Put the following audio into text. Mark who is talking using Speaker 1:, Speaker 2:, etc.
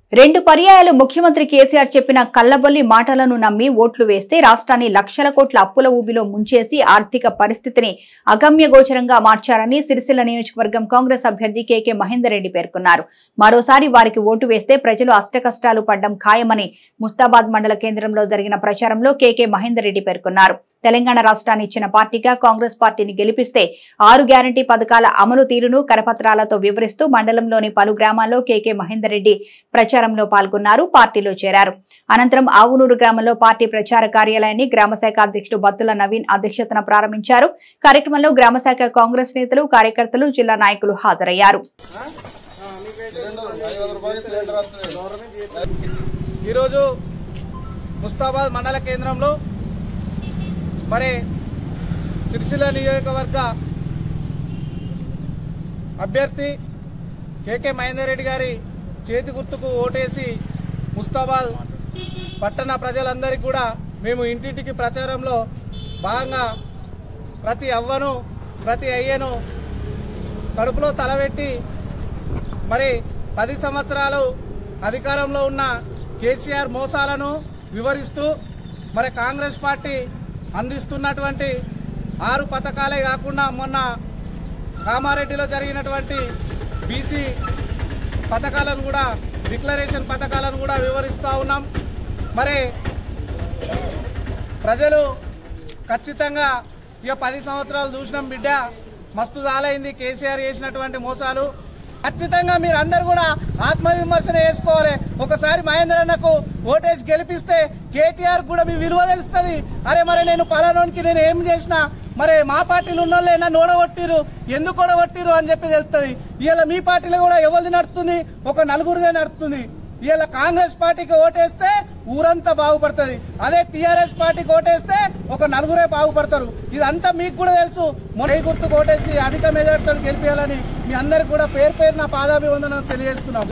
Speaker 1: రెండు పర్యాయాలు ముఖ్యమంత్రి కేసీఆర్ చెప్పిన కల్లబొల్లి మాటలను నమ్మి ఓట్లు వేస్తే రాష్ట్రాన్ని లక్షల కోట్ల అప్పుల ఊబిలో ముంచేసి ఆర్థిక పరిస్థితిని అగమ్యగోచరంగా మార్చారని సిరిసిల్ల నియోజకవర్గం కాంగ్రెస్ అభ్యర్థి కేకే మహేందర్ రెడ్డి పేర్కొన్నారు మరోసారి వారికి ఓటు వేస్తే ప్రజలు అష్టకష్టాలు పడ్డం ఖాయమని ముస్తాబాద్ మండల కేంద్రంలో జరిగిన ప్రచారంలో కేకే మహేందర్ రెడ్డి పేర్కొన్నారు తెలంగాణ రాష్ట్రాన్ని ఇచ్చిన పార్టీగా కాంగ్రెస్ పార్టీని గెలిపిస్తే ఆరు గ్యారంటీ పథకాల అమలు తీరును కరపత్రాలతో వివరిస్తూ మండలంలోని పలు గ్రామాల్లో కేకే మహేందర్ రెడ్డి ప్రచారంలో పాల్గొన్నారు పార్టీలో చేరారు అనంతరం ఆవునూరు గ్రామంలో పార్టీ ప్రచార కార్యాలయాన్ని గ్రామశాఖ అధ్యక్షుడు బత్తుల నవీన్ అధ్యక్షతన ప్రారంభించారు కార్యక్రమంలో గ్రామశాఖ కాంగ్రెస్ నేతలు కార్యకర్తలు జిల్లా నాయకులు హాజరయ్యారు
Speaker 2: ఈరోజు ముస్తాబాద్ మండల కేంద్రంలో మరి సిరిసిల్ల నియోజకవర్గ అభ్యర్థి కేకే మహేందర్ రెడ్డి గారి చేతి గుర్తుకు ఓటేసి ముస్తాబాద్ పట్టణ ప్రజలందరికీ కూడా మేము ఇంటింటికి ప్రచారంలో భాగంగా ప్రతి అవ్వను ప్రతి అయ్యను కడుపులో తలబెట్టి మరి పది సంవత్సరాలు అధికారంలో ఉన్న కేసీఆర్ మోసాలను వివరిస్తూ మరి కాంగ్రెస్ పార్టీ అందిస్తున్నటువంటి ఆరు పథకాలే కాకుండా మొన్న కామారెడ్డిలో జరిగినటువంటి బీసీ పథకాలను కూడా డిక్లరేషన్ పథకాలను కూడా వివరిస్తూ ఉన్నాం మరి ప్రజలు ఖచ్చితంగా ఇక పది సంవత్సరాలు చూసినాం బిడ్డ మస్తు చాలైంది కేసీఆర్ చేసినటువంటి మోసాలు ఖచ్చితంగా మీరు అందరు కూడా ఆత్మవిమర్శన చేసుకోవాలి ఒకసారి మహేందర్ అన్నకు ఓటేసి గెలిపిస్తే కేటీఆర్ కూడా మీ విలువ తెలుస్తుంది అరే మరి నేను పలానోనికి నేను ఏం చేసినా మరి మా పార్టీలో ఉన్న వాళ్ళు నన్ను ఓడగొట్టిరు ఎందుకు ఓడగొట్టిరు అని చెప్పి తెలుస్తుంది ఇవాళ మీ పార్టీలో కూడా ఎవరిది నడుస్తుంది ఒక నలుగురిదే నడుస్తుంది ఇవాళ కాంగ్రెస్ పార్టీకి ఓటేస్తే ఊరంతా బాగుపడుతుంది అదే టీఆర్ఎస్ పార్టీకి ఓటేస్తే ఒక నలుగురే బాగుపడతారు ఇదంతా మీకు కూడా తెలుసు మొన్న గుర్తుకు ఓటేసి అధిక మెజార్టీతో గెలిపించాలని మీ అందరికి కూడా పేరు పేరు నా పాదాభివందనం తెలియజేస్తున్నాం